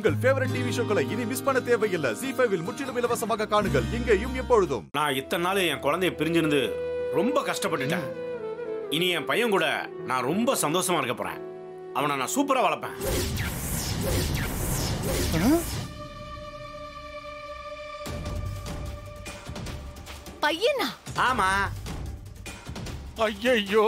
உங்கள் favourite TV ஷோக்களை இனி miss பண்ண தேவையில்லை ஜி ஃபைவில் முற்றிலும் இலவசமாக காணுங்கள் இங்கேயும் எப்பொழுதும் நான் இத்தனை நாள் என் குழந்தைய பிரிஞ்சிருந்து ரொம்ப கஷ்டப்பட்டுட்டேன் இனி என் பையன் கூட நான் ரொம்ப சந்தோஷமா இருக்க போறேன் அவனை நான் சூப்பரா வளர்ப்பேன் பையனா ஆமா ஐயையோ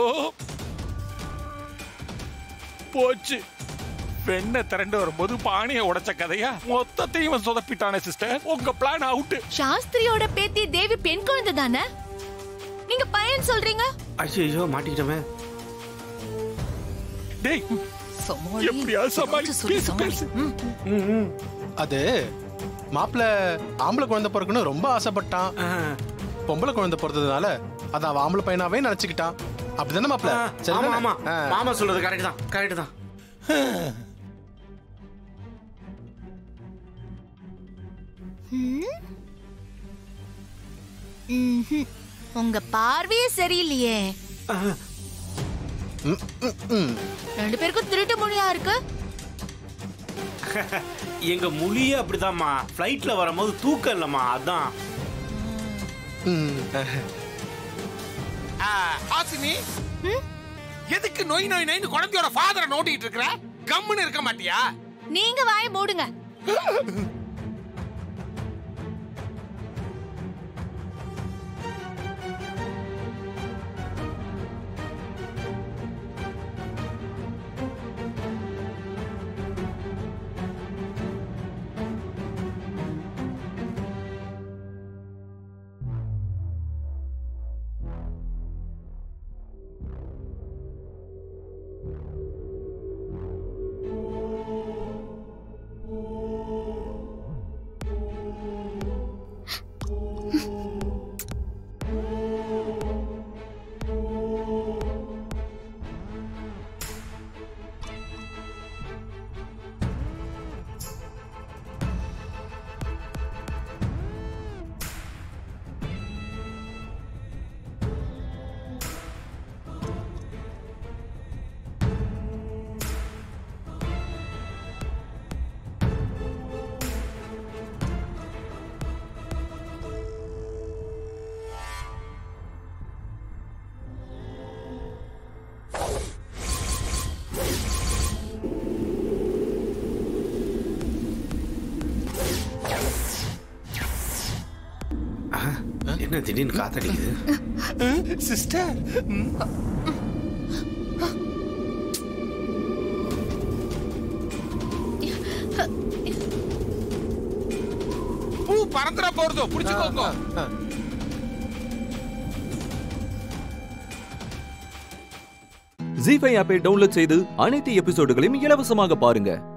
போச்சு வெண்ணை திரண்டு வரும்போது பானையை உடைச்ச கதையா மொத்தத்தையும் இவன் சொதப்பிட்டானே சிஸ்டர் உங்க பிளான் அவுட் சாஸ்திரியோட பேத்தி தேவி பெண் குழந்தை தானே நீங்க பையன் சொல்றீங்க ஐயோ மாட்டிக்கிட்டமே டேய் சமாளி. எப்படியாவது சமாளி. ஏதாச்சும் சொல்லு, பேசு, சமாளி. பேசு. ம். அது மாப்பிள்ள ஆம்பளை குழந்தை பிறக்கணும் ரொம்ப ஆசைப்பட்டான் பொம்பளை குழந்தை பிறந்ததுனால அதை அவன் ஆம்பளை பையனாவே நினைச்சுக்கிட்டான் அப்படிதானே மாப்பிள்ள ஆமா ஆமா ஆ. மாமா சொல்றது கரெக்ட் தான் கரெக்ட் தான் ம்? ம்ஹும். உங்க பார்வையே சரியில்லையே ம், ம், ம். ரெண்டு பேருக்கும் திருட்டு மொழியா இருக்கு எங்க மொழியே அப்படிதாம்மா ஃப்ளைட்ல வரும்போது தூக்கம் இல்லம்மா அதான் ம். ஹாசினி எதுக்கு நொய் நொய் நொய்னு குழந்தையோட ஃபாதரை நோண்டிட்டு இருக்கிற கம்முன்னு இருக்க மாட்டியா நீங்க வாய மூடுங்க என்ன திடீர்னு காத்தடிக்குது சிஸ்டர் பூ பறந்துட போறதோ புடிச்சுக்கோங்க ஆ. ஜி ஃபைவ் ஆப்பை டவுன்லோட் செய்து அனைத்து எபிசோடுகளையும் இலவசமாக பாருங்க